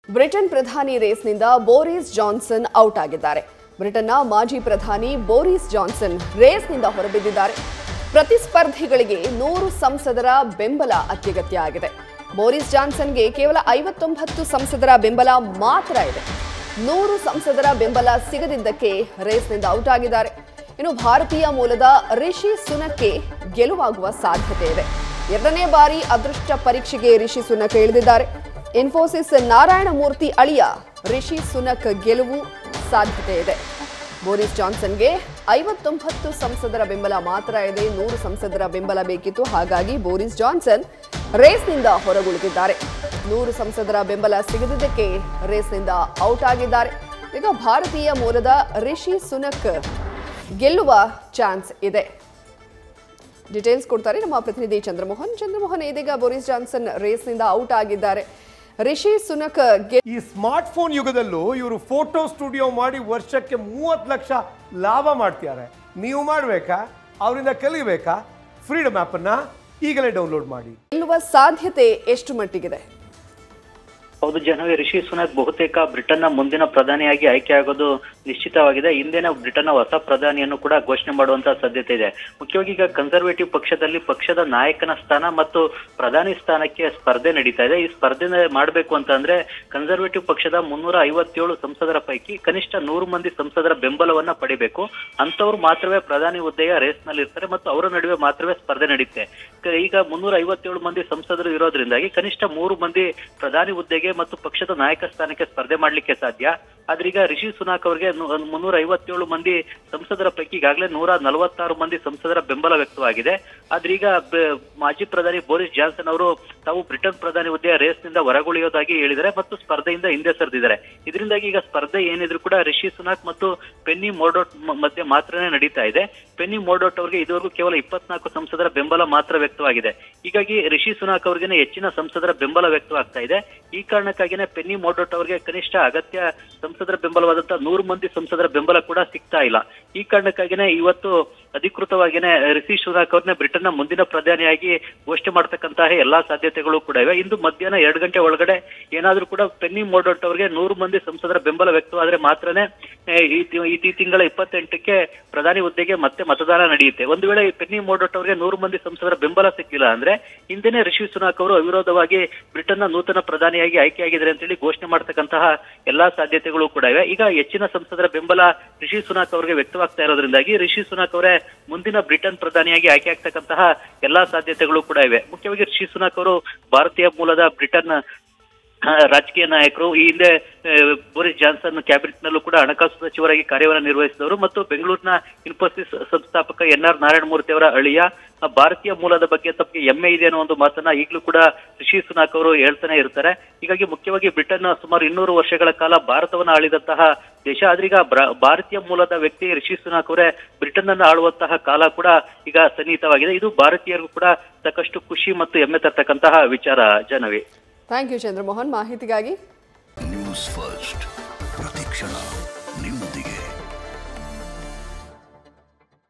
Britain ಪ್ರಧಾನಿ ರೇಸ್ನಿಂದ Boris Johnson out ಆಗಿದ್ದಾರೆ ಬ್ರಿಟನ್ನ ಮಾಜಿ ಪ್ರಧಾನಿ ಬೋರಿಸ್ ಜಾನ್ಸನ್ ರೇಸ್ನಿಂದ ಹೊರಬಿದ್ದಿದ್ದಾರೆ ಪ್ರತಿಸ್ಪರ್ಧಿಗಳಿಗೆ ನೂರು ಸಂಸದರ ಬೆಂಬಲ ಅತ್ಯಗತ್ಯ ಆಗಿದೆ ಬೋರಿಸ್ ಜಾನ್ಸನ್ಗೆ ಕೇವಲ ಐವತ್ತೊಂಬತ್ತು ಸಂಸದರ ಬೆಂಬಲ ಮಾತ್ರ ಇದೆ ನೂರು ಸಂಸದರ ಬೆಂಬಲ ಸಿಗದಿದ್ದಕ್ಕೆ ರೇಸ್ನಿಂದ ಔಟ್ ಆಗಿದ್ದಾರೆ ಇನ್ನು ಭಾರತೀಯ ಮೂಲದ ರಿಷಿ ಸುನಕ್ಗೆ ಗೆಲುವಾಗುವ ಸಾಧ್ಯತೆ ಇದೆ ಎರಡನೇ ಬಾರಿ ಅದೃಷ್ಟ ಪರೀಕ್ಷೆಗೆ ರಿಷಿ ಸುನಕ್ ಇಳಿದಿದ್ದಾರೆ ಇನ್ಫೋಸಿಸ್ ನಾರಾಯಣಮೂರ್ತಿ ಅಳಿಯ ರಿಷಿ ಸುನಕ್ ಗೆಲುವು ಸಾಧ್ಯತೆ ಇದೆ ಬೋರಿಸ್ ಜಾನ್ಸನ್ಗೆ ಐವತ್ತೊಂಬತ್ತು ಸಂಸದರ ಬೆಂಬಲ ಮಾತ್ರ ಇದೆ ನೂರು ಸಂಸದರ ಬೆಂಬಲ ಬೇಕಿತ್ತು ಹಾಗಾಗಿ ಬೋರಿಸ್ ಜಾನ್ಸನ್ ರೇಸ್ನಿಂದ ಹೊರಗುಳಿದಿದ್ದಾರೆ ನೂರು ಸಂಸದರ ಬೆಂಬಲ ಸಿಗದಿದ್ದಕ್ಕೆ ರೇಸ್ನಿಂದ ಔಟ್ ಆಗಿದ್ದಾರೆ ಈಗ ಭಾರತೀಯ ಮೂಲದ ರಿಷಿ ಸುನಕ್ ಗೆಲ್ಲುವ ಚಾನ್ಸ್ ಇದೆ ಡೀಟೇಲ್ಸ್ ಕೊಡ್ತಾರೆ ನಮ್ಮ ಪ್ರತಿನಿಧಿ ಚಂದ್ರಮೋಹನ್ ಚಂದ್ರಮೋಹನ್ ಇದೀಗ ಬೋರಿಸ್ ಜಾನ್ಸನ್ ರೇಸ್ನಿಂದ ಔಟ್ ಆಗಿದ್ದಾರೆ ರಿಷಿ ಸುನಕ್ ಗೆ ಈ ಸ್ಮಾರ್ಟ್ ಫೋನ್ ಯುಗದಲ್ಲೂ ಇವರು ಫೋಟೋ ಸ್ಟುಡಿಯೋ ಮಾಡಿ ವರ್ಷಕ್ಕೆ ಮೂವತ್ತು ಲಕ್ಷ ಲಾಭ ಮಾಡ್ತಿದ್ದಾರೆ ನೀವು ಮಾಡಬೇಕಾ ಅವರಿಂದ ಕಲಿಬೇಕಾ ಫ್ರೀಡಮ್ ಆ್ಯಪನ್ನು ಈಗಲೇ ಡೌನ್ಲೋಡ್ ಮಾಡಿ ಗೆಲ್ಲುವ ಸಾಧ್ಯತೆ ಎಷ್ಟು ಮಟ್ಟಿಗಿದೆ ಹೌದು ಜನವೇ ರಿಷಿ ಸುನಕ್ ಬಹುತೇಕ ಬ್ರಿಟನ್ನ ಮುಂದಿನ ಪ್ರಧಾನಿಯಾಗಿ ಆಯ್ಕೆಯಾಗೋದು ನಿಶ್ಚಿತವಾಗಿದೆ ಹಿಂದಿನ ಬ್ರಿಟನ್ನ ಹೊಸ ಪ್ರಧಾನಿಯನ್ನು ಕೂಡ ಘೋಷಣೆ ಮಾಡುವಂತಹ ಸಾಧ್ಯತೆ ಇದೆ ಮುಖ್ಯವಾಗಿ ಈಗ ಕನ್ಸರ್ವೇಟಿವ್ ಪಕ್ಷದಲ್ಲಿ ಪಕ್ಷದ ನಾಯಕನ ಸ್ಥಾನ ಮತ್ತು ಪ್ರಧಾನಿ ಸ್ಥಾನಕ್ಕೆ ಸ್ಪರ್ಧೆ ನಡೀತಾ ಇದೆ ಈ ಸ್ಪರ್ಧೆ ಮಾಡಬೇಕು ಅಂತ ಅಂದ್ರೆ ಕನ್ಸರ್ವೇಟಿವ್ ಪಕ್ಷದ ಮುನ್ನೂರ ಐವತ್ತೇಳು ಸಂಸದರ ಪೈಕಿ ಕನಿಷ್ಠ ನೂರು ಮಂದಿ ಸಂಸದರ ಬೆಂಬಲವನ್ನ ಪಡಿಬೇಕು ಅಂತವ್ರು ಮಾತ್ರವೇ ಪ್ರಧಾನಿ ಹುದ್ದೆಯ ರೇಸ್ ನಲ್ಲಿ ಇರ್ತಾರೆ ಮತ್ತು ಅವರ ನಡುವೆ ಮಾತ್ರವೇ ಸ್ಪರ್ಧೆ ನಡೆಯುತ್ತೆ ಕ- ಈಗ ಮುನ್ನೂರ ಐವತ್ತೇಳು ಮಂದಿ ಸಂಸದರು ಇರೋದ್ರಿಂದಾಗಿ ಕನಿಷ್ಠ ಮೂರು ಮಂದಿ ಪ್ರಧಾನಿ ಹುದ್ದೆಗೆ ಮತ್ತು ಪಕ್ಷದ ನಾಯಕ ಸ್ಥಾನಕ್ಕೆ ಸ್ಪರ್ಧೆ ಮಾಡ್ಲಿಕ್ಕೆ ಸಾಧ್ಯ ಆದ್ರೆ ಈಗ ರಿಷಿ ಸುನಾಕ್ ಅವರಿಗೆ ಮುನ್ನೂರ ಐವತ್ತೇಳು ಮಂದಿ ಸಂಸದರ ಪೈಕಿ ಈಗಾಗಲೇ ನೂರ ನಲವತ್ತಾರು ಮಂದಿ ಸಂಸದರ ಬೆಂಬಲ ವ್ಯಕ್ತವಾಗಿದೆ ಆದ್ರೆ ಈಗ ಬ- ಮಾಜಿ ಪ್ರಧಾನಿ ಬೋರಿಸ್ ಜಾನ್ಸನ್ ಅವರು ತಾವು ಬ್ರಿಟನ್ ಪ್ರಧಾನಿ ಹುದ್ದೆಯ ರೇಸ್ನಿಂದ ಹೊರಗುಳಿಯೋದಾಗಿ ಹೇಳಿದ್ದಾರೆ ಮತ್ತು ಸ್ಪರ್ಧೆಯಿಂದ ಹಿಂದೆ ಸರಿದಿದ್ದಾರೆ ಇದರಿಂದಾಗಿ ಈಗ ಸ್ಪರ್ಧೆ ಏನಿದ್ರು ಕೂಡ ರಿಷಿ ಸುನಾಕ್ ಮತ್ತು ಪೆನ್ನಿ ಮೋರ್ಡೋಟ್ ಮ- ಮಧ್ಯೆ ಮಾತ್ರನೇ ನಡೀತಾ ಇದೆ ಪೆನ್ನಿ ಮೋರ್ಡೋಟ್ ಅವರಿಗೆ ಇದುವರೆಗೂ ಕೇವಲ ಇಪ್ಪತ್ನಾಲ್ಕು ಸಂಸದರ ಬೆಂಬಲ ಮಾತ್ರ ವ್ಯಕ್ತವಾಗಿದೆ ಹೀಗಾಗಿ ರಿಷಿ ಸುನಾಕ್ ಅವರಿಗೆ ಹೆಚ್ಚಿನ ಸಂಸದರ ಬೆಂಬಲ ವ್ಯಕ್ತವಾಗ್ತಾ ಇದೆ ಈ ಕಾರಣಕ್ಕಾಗಿನೇ ಪೆನ್ನಿ ಮೋರ್ಡೋಟ್ ಅವರಿಗೆ ಕನಿಷ್ಠ ಅಗತ್ಯ ಸಂಸದರ ಬೆಂಬಲವಾದಂತಹ ನೂರು ಮಂದಿ ಸಂಸದರ ಬೆಂಬಲ ಕೂಡ ಸಿಗ್ತಾ ಇಲ್ಲ ಈ ಕಾರಣಕ್ಕಾಗಿನೇ ಇವತ್ತು ಅಧಿಕೃತವಾಗಿನೇ ರಿಷಿ ಸುನಾಕ್ ಅವ್ರನ್ನ ಬ್ರಿಟನ್ನ ಮುಂದಿನ ಪ್ರಧಾನಿಯಾಗಿ ಘೋಷಣೆ ಮಾಡ್ತಕ್ಕಂತಹ ಎಲ್ಲಾ ಸಾಧ್ಯತೆಗಳು ಕೂಡ ಇವೆ ಇಂದು ಮಧ್ಯಾಹ್ನ ಎರಡು ಗಂಟೆ ಒಳಗಡೆ ಏನಾದ್ರೂ ಕೂಡ ಪೆನ್ನಿ ಮೋರ್ಡೋಟ್ ಅವರಿಗೆ ನೂರು ಮಂದಿ ಸಂಸದರ ಬೆಂಬಲ ವ್ಯಕ್ತವಾದ್ರೆ ಮಾತ್ರನೇ ಆ, ಈ ತಿ- ಈ ತಿ- ತಿಂಗಳ ಇಪ್ಪತ್ತೆಂಟಕ್ಕೆ ಪ್ರಧಾನಿ ಹುದ್ದೆಗೆ ಮತ್ತೆ ಮತದಾನ ನಡೆಯುತ್ತೆ ಒಂದು ವೇಳೆ ಈ ಪೆನ್ನಿ ಮೋರ್ಡೋಟ್ ಅವರಿಗೆ ನೂರು ಮಂದಿ ಸಂಸದರ ಬೆಂಬಲ ಸಿಕ್ಕಿಲ್ಲ ಅಂದ್ರೆ ಹಿಂದೆನೇ ರಿಷಿ ಸುನಾಕ್ ಅವರು ಅವಿರೋಧವಾಗಿ ಬ್ರಿಟನ್ನ ನೂತನ ಪ್ರಧಾನಿಯಾಗಿ ಆಯ್ಕೆಯಾಗಿದ್ದಾರೆ ಅಂತೇಳಿ ಘೋಷಣೆ ಮಾಡ್ತಕ್ಕಂತಹ ಎಲ್ಲಾ ಸಾಧ್ಯತೆಗಳು ಕೂಡ ಇವೆ ಈಗ ಹೆಚ್ಚಿನ ಸಂಸದರ ಬೆಂಬಲ ರಿಷಿ ಸುನಾಕ್ ಅವರಿಗೆ ವ್ಯಕ್ತವಾಗ್ತಾ ಇರೋದ್ರಿಂದಾಗಿ ರಿಷಿ ಸುನಾಕ್ ಅವರೇ ಮುಂದಿನ ಬ್ರಿಟನ್ ಪ್ರಧಾನಿಯಾಗಿ ಆಯ್ಕೆ ಆಗ್ತಕ್ಕಂತಹ ಎಲ್ಲಾ ಸಾಧ್ಯತೆಗಳು ಕೂಡ ಇವೆ ಮುಖ್ಯವಾಗಿ ರಿಷಿ ಸುನಾಕ್ ಅವರು ಭಾರತೀಯ ಮೂಲದ ಬ್ರಿಟನ್ ಆ, ರಾಜಕೀಯ ನಾಯಕರು ಈ ಹಿಂದೆ ಆ, ಬೋರಿಸ್ ಜಾನ್ಸನ್ ಕ್ಯಾಬಿನೆಟ್ ನಲ್ಲೂ ಕೂಡ ಹಣಕಾಸು ಸಚಿವರಾಗಿ ಕಾರ್ಯವನ್ನು ನಿರ್ವಹಿಸಿದವರು ಮತ್ತು ಬೆಂಗಳೂರಿನ ಇನ್ಫೋಸಿಸ್ ಸಂಸ್ಥಾಪಕ ಎನ್ ಆರ್ ನಾರಾಯಣಮೂರ್ತಿ ಅವರ ಅಳಿಯ ಆ, ಭಾರತೀಯ ಮೂಲದ ಬಗ್ಗೆ ತಮಗೆ ಹೆಮ್ಮೆ ಇದೆ ಅನ್ನೋ ಒಂದು ಮಾತನ್ನ ಈಗಲೂ ಕೂಡ ರಿಷಿ ಸುನಾಕ್ ಅವರು ಹೇಳ್ತಾನೆ ಇರ್ತಾರೆ ಹೀಗಾಗಿ ಮುಖ್ಯವಾಗಿ ಬ್ರಿಟನ್ ಸುಮಾರು ಇನ್ನೂರು ವರ್ಷಗಳ ಕಾಲ ಭಾರತವನ್ನು ಆಳಿದಂತಹ ದೇಶ ಆದ್ರೆ ಈಗ ಬ್ರ- ಭಾರತೀಯ ಮೂಲದ ವ್ಯಕ್ತಿ ರಿಷಿ ಸುನಾಕ್ ಅವರೇ ಬ್ರಿಟನ್ ಅನ್ನು ಆಳುವಂತಹ ಕಾಲ ಕೂಡ ಈಗ ಸನ್ನಿಹಿತವಾಗಿದೆ ಇದು ಭಾರತೀಯರಿಗೂ ಕೂಡ ಸಾಕಷ್ಟು ಖುಷಿ ಮತ್ತು ಹೆಮ್ಮೆ ತರ್ತಕ್ಕಂತಹ ವಿಚಾರ ಜನವಿ ಥ್ಯಾಂಕ್ ಯು ಚಂದ್ರಮೋಹನ್ ಮಾಹಿತಿಗಾಗಿ ನ್ಯೂಸ್ ಫಸ್ಟ್